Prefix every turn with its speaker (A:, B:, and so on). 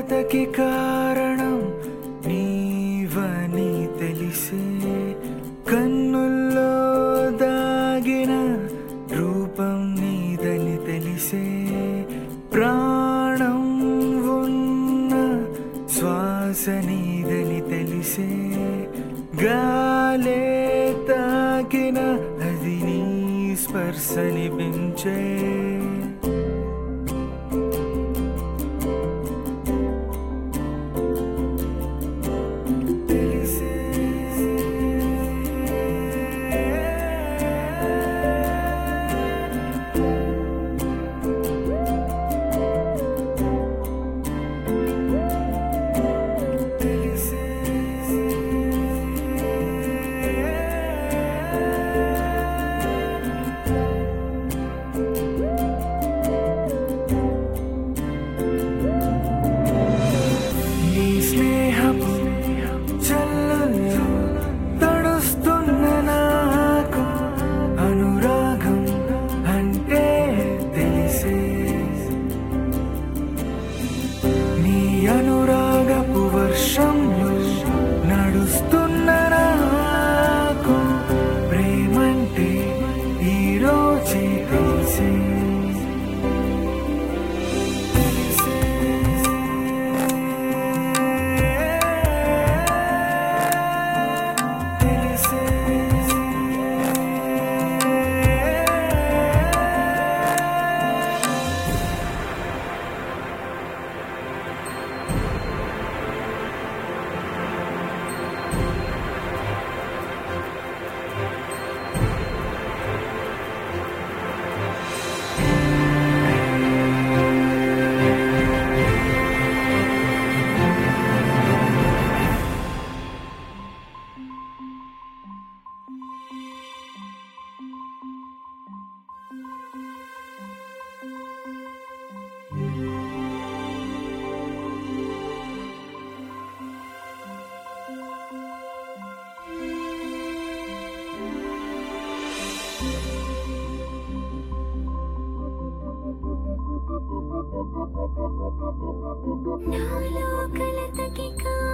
A: కలతకి కారణం నీవని తెలిసే కన్నుల్లో దాగిన రూపం నీదని తెలిసే ప్రాణం ఉన్న శ్వాస నీదని తెలిసే గాలే తాకిన అది నీ స్పర్శని పెంచే తెలిసే తెలిసే నీ స్నేహపు చల్లల్లో తడుస్తున్న నాకు అనురాగం అంటే తెలిసే నీ అనురాగపు వర్షంలో నడుస్తున్న నాకు ప్రేమంటే ఈ రోజే తెలిసే తెలిసే
B: నాలో కలతకి కారణం